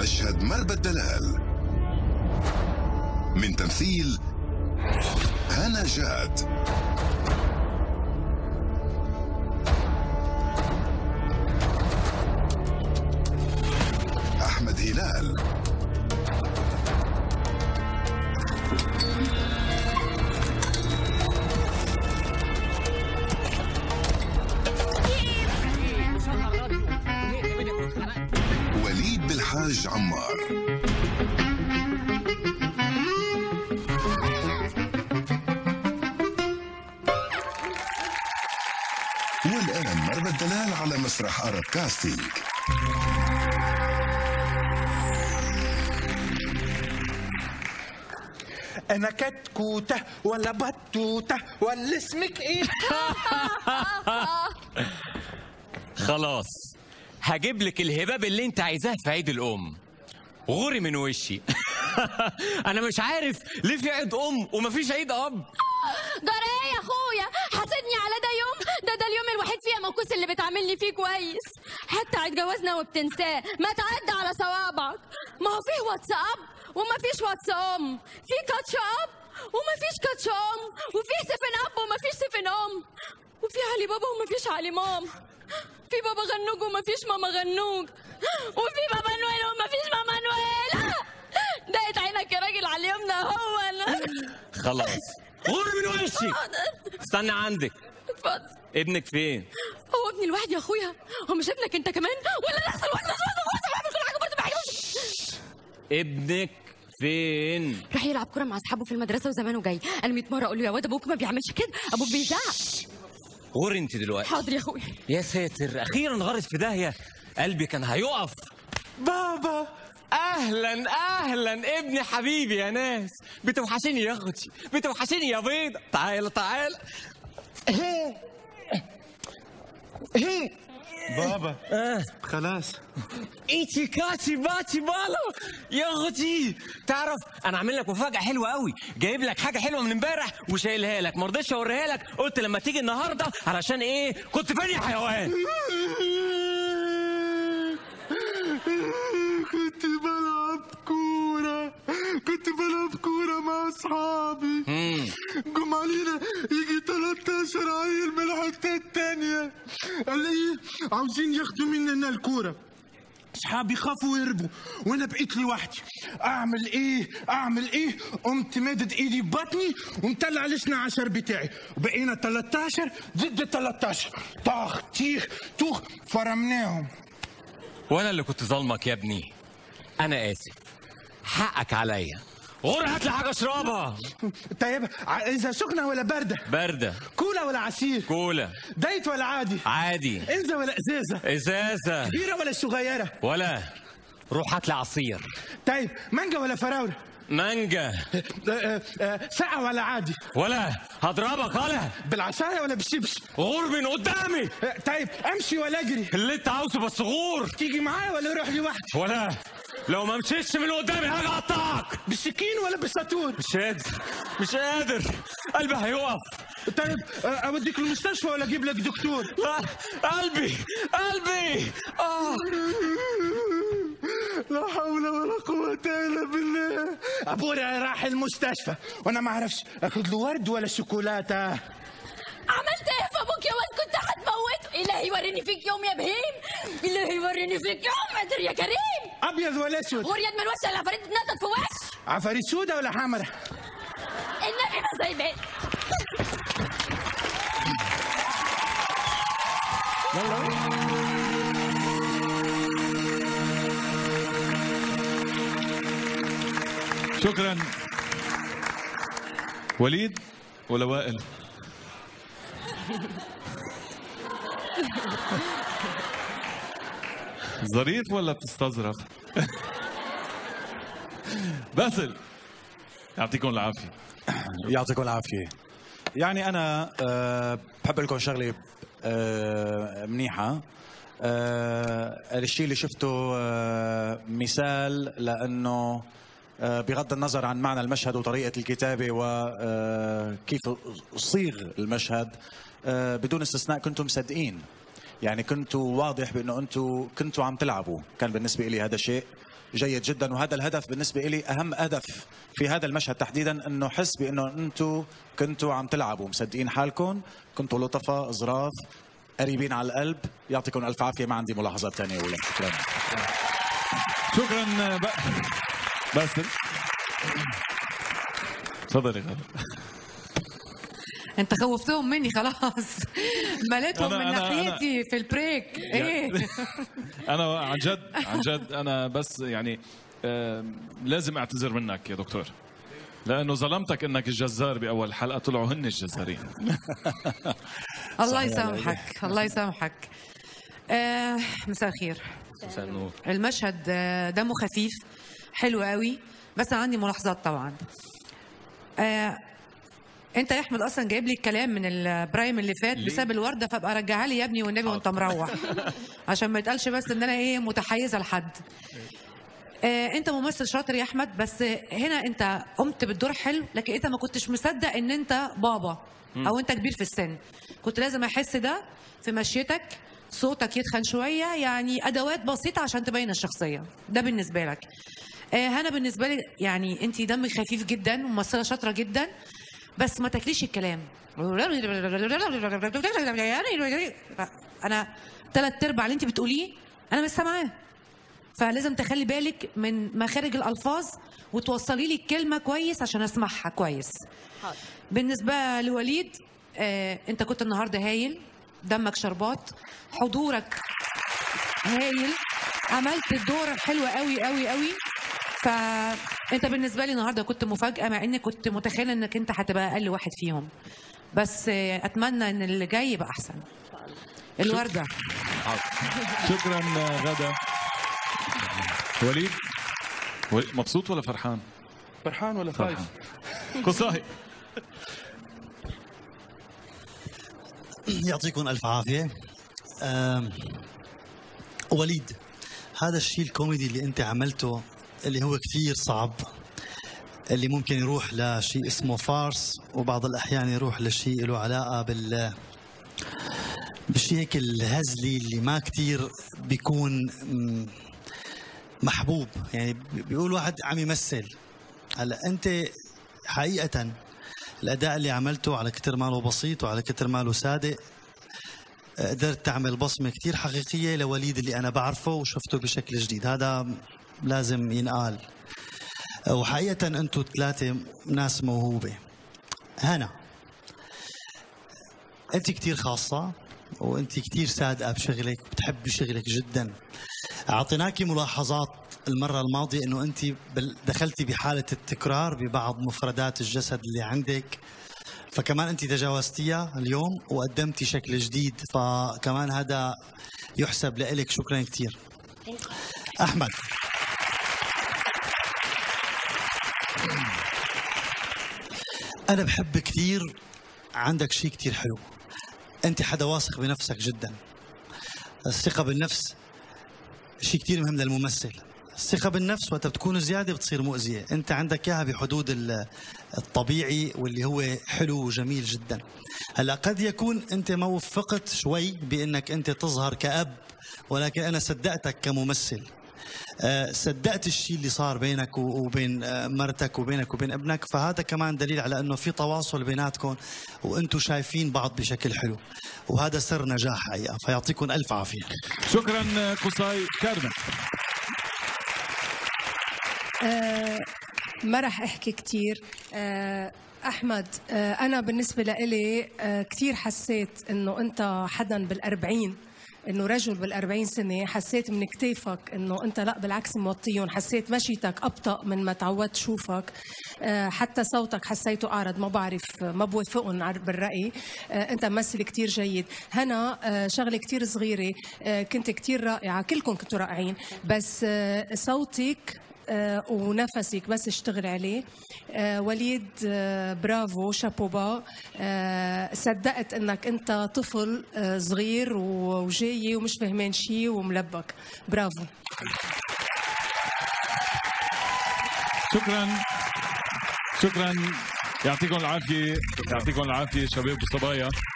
مشهد مربى الدلال من تمثيل هنا جاد أحمد هلال وليد بالحاج عمار والآن مربى الدلال على مسرح أرب كاستينج انا كتكوتة ولا بطوتة ولا اسمك ايه خلاص هجيب لك الهباب اللي انت عايزاه في عيد الام غوري من وشي انا مش عارف ليه في عيد ام ومفيش عيد اب جرى ايه يا اخويا حاسدني على ده يوم ده ده اليوم الوحيد فيه يا موكوس اللي بتعاملني فيه كويس حتى عيد جوازنا وبتنساه ما تعدى على صوابعك ما هو فيه واتساب وما فيش واتس ام في كاتش اب وما فيش كاتش ام وفي سفن اب وما فيش سفن ام وفي علي بابا وما فيش علي مام في بابا غنوج وما فيش ماما غنوج وفي بابا نويل وما فيش ماما نويل دقت عينك يا راجل على اليوم ده هو أنا. خلاص غوري من وشي استنى عندك اتفضل ابنك فين هو ابني الواحد يا اخويا هو مش ابنك انت كمان ولا نفس الواحد نفس الواحد نفس الواحد كل حاجه برضه بحاجه ابنك فين راح يلعب كوره مع اصحابه في المدرسه وزمانه جاي انا 100 مره اقول له يا واد ابوك ما بيعملش كده ابوك بيزعق غوري انت دلوقتي حاضر يا اخويا يا ساتر اخيرا غرت في داهيه قلبي كان هيقف بابا اهلا اهلا ابني حبيبي يا ناس بتوحشيني يا اختي بتوحشيني يا بيضه تعال تعال بابا آه. خلاص ايتي كاتي باتي بالو يا اختي تعرف انا عامل لك مفاجاه حلوه قوي جايب لك حاجه حلوه من امبارح وشايلها لك ما رضيتش اوريها لك قلت لما تيجي النهارده علشان ايه كنت فين يا حيوان كنت بلعب كورة كنت بلعب كورة مع أصحابي مم. قام علينا يجي 13 عيل من الحتة التانية قال لي إيه؟ عاوزين ياخدوا مننا الكورة اصحابي خافوا يهربوا وانا بقيت لوحدي اعمل ايه اعمل ايه قمت مادد ايدي ببطني ومطلع الاسنا عشر بتاعي وبقينا 13 ضد 13 طخ تيخ توخ فرمناهم وانا اللي كنت ظالمك يا ابني انا اسف حقك عليا غور هات لي حاجه اشربها طيب عايزها سخنة ولا باردة؟ بارده كولا ولا عصير؟ كولا دايت ولا عادي؟ عادي إزة ولا إزازة؟ ازازه كبيرة ولا صغيرة؟ ولا روح هات لي عصير طيب مانجا ولا فراولة؟ مانجا آه، آه، آه، ساقعة ولا عادي؟ ولا هضربك ولا بالعصاية ولا بالشبش؟ غور من قدامي آه، طيب أمشي ولا أجري؟ اللي انت عاوزه بس غور تيجي معايا ولا أروح لوحدي؟ ولا لو ما مشيتش من قدامي هاجي اقطعك بالسكين ولا بالساطور؟ مش قادر مش قادر قلبي هيقف طيب آه، أوديك المستشفى ولا أجيب لك دكتور؟ لا قلبي قلبي اه لا حول ولا قوة إلا بالله أبويا راح المستشفى وأنا ما أعرفش أخذ له ورد ولا شوكولاتة عملت ايه في ابوك يا واد كنت هتموته الهي يوريني فيك يوم يا بهيم الهي يوريني فيك يوم قادر يا كريم أبيض ولا أسود؟ غور يد من وش العفاريت اتنطط في وش عفاريت سودة ولا حمرا؟ النبي ما زي بيت شكرا وليد ولا وائل ظريف ولا بتستظرف باسل يعطيكم العافيه يعطيكم العافية يعني أنا أه بحب لكم شغلة أه منيحة أه الشيء اللي شفته أه مثال لأنه أه بغض النظر عن معنى المشهد وطريقة الكتابة وكيف صيغ المشهد أه بدون استثناء كنتم مصدقين يعني كنتوا واضح بأنه أنتوا كنتوا عم تلعبوا كان بالنسبة لي هذا شيء جيد جدا وهذا الهدف بالنسبه لي اهم هدف في هذا المشهد تحديدا انه حس بانه انتم كنتوا عم تلعبوا مصدقين حالكم كنتوا لطفاء ظراف قريبين على القلب يعطيكم الف عافيه ما عندي ملاحظات ثانيه ولا شكرا شكرا ب... باسل تفضلي غالي انت خوفتهم مني خلاص مليتهم أنا- من أنا- ناحيتي في البريك ايه انا عن جد عن جد انا بس يعني آم، لازم اعتذر منك يا دكتور لانه ظلمتك انك الجزار باول حلقه طلعوا هن الجزارين الله يسامحك الله يسامحك آه مساء الخير مساء النور المشهد آه، دمه خفيف حلو قوي بس أنا عندي ملاحظات طبعا آه انت يا احمد اصلا جايب لي الكلام من البرايم اللي فات ليه؟ بسبب الورده فابقى رجعها لي يا ابني والنبي وانت مروح عشان ما يتقالش بس ان انا ايه متحيزه لحد آه انت ممثل شاطر يا احمد بس هنا انت قمت بالدور حلو لكن انت ما كنتش مصدق ان انت بابا او انت كبير في السن كنت لازم احس ده في مشيتك صوتك يتخن شويه يعني ادوات بسيطه عشان تبين الشخصيه ده بالنسبه لك آه هنا بالنسبه لي يعني انت دمك خفيف جدا وممثله شاطره جدا بس ما تاكليش الكلام انا ثلاث ارباع اللي انت بتقوليه انا مش سامعاه فلازم تخلي بالك من مخارج الالفاظ وتوصلي لي الكلمه كويس عشان اسمعها كويس حاضر. بالنسبه لوليد آه، انت كنت النهارده هايل دمك شربات حضورك هايل عملت الدور حلو قوي قوي قوي فانت بالنسبه لي النهارده كنت مفاجاه مع اني كنت متخيله انك انت هتبقى اقل واحد فيهم بس آه، اتمنى ان اللي جاي يبقى احسن الورده شكرا غدا وليد وليد، مبسوط ولا فرحان؟ فرحان ولا خايف؟ فرحان قصاي يعطيكم الف عافيه آم، وليد هذا الشيء الكوميدي اللي انت عملته اللي هو كثير صعب اللي ممكن يروح لشيء اسمه فارس وبعض الاحيان يروح لشيء له علاقه بال بالشيء هيك الهزلي اللي ما كثير بيكون مم، محبوب يعني بي- بيقول واحد عم يمثل هلا انت حقيقه الاداء اللي عملته على كتر ماله بسيط وعلى كتر ماله صادق قدرت تعمل بصمه كتير حقيقيه لوليد اللي انا بعرفه وشفته بشكل جديد هذا لازم ينقال وحقيقه انتم ثلاثه ناس موهوبه هنا انت كتير خاصه وانت كتير صادقه بشغلك وبتحبي شغلك جدا اعطيناكي ملاحظات المره الماضيه انه انت بل- دخلتي بحاله التكرار ببعض مفردات الجسد اللي عندك فكمان انت تجاوزتيها اليوم وقدمتي شكل جديد فكمان هذا يحسب لك شكرا كثير احمد انا بحب كثير عندك شيء كثير حلو انت حدا واثق بنفسك جدا الثقه بالنفس شيء كثير مهم للممثل الثقة بالنفس وقت بتكون زيادة بتصير مؤذية أنت عندك إياها بحدود ال- الطبيعي واللي هو حلو وجميل جدا هلا قد يكون أنت ما وفقت شوي بأنك أنت تظهر كأب ولكن أنا صدقتك كممثل آه، صدقت الشيء اللي صار بينك و- وبين آه، مرتك وبينك وبين ابنك فهذا كمان دليل على انه في تواصل بيناتكم وانتم شايفين بعض بشكل حلو وهذا سر نجاح حقيقه فيعطيكم الف عافيه شكرا قصاي كارمن آه، ما راح احكي كثير احمد آه، انا بالنسبه لإلي آه، كثير حسيت انه انت حدا بالأربعين انه رجل بالأربعين سنه حسيت من كتافك انه انت لا بالعكس موطيهم حسيت مشيتك ابطا من ما تعودت شوفك آه، حتى صوتك حسيته اعرض ما بعرف آه، ما بوافقهم عر- بالراي آه، انت ممثل كتير جيد هنا آه، شغله كتير صغيره آه، كنت كتير رائعه كلكم كنتوا رائعين بس آه، صوتك آه، ونفسك بس اشتغل عليه آه، وليد آه، برافو شابوبا آه، صدقت انك انت طفل آه، صغير و- وجاي ومش فهمان شيء وملبك برافو شكرا شكرا يعطيكم العافيه يعطيكم العافيه شباب وصبايا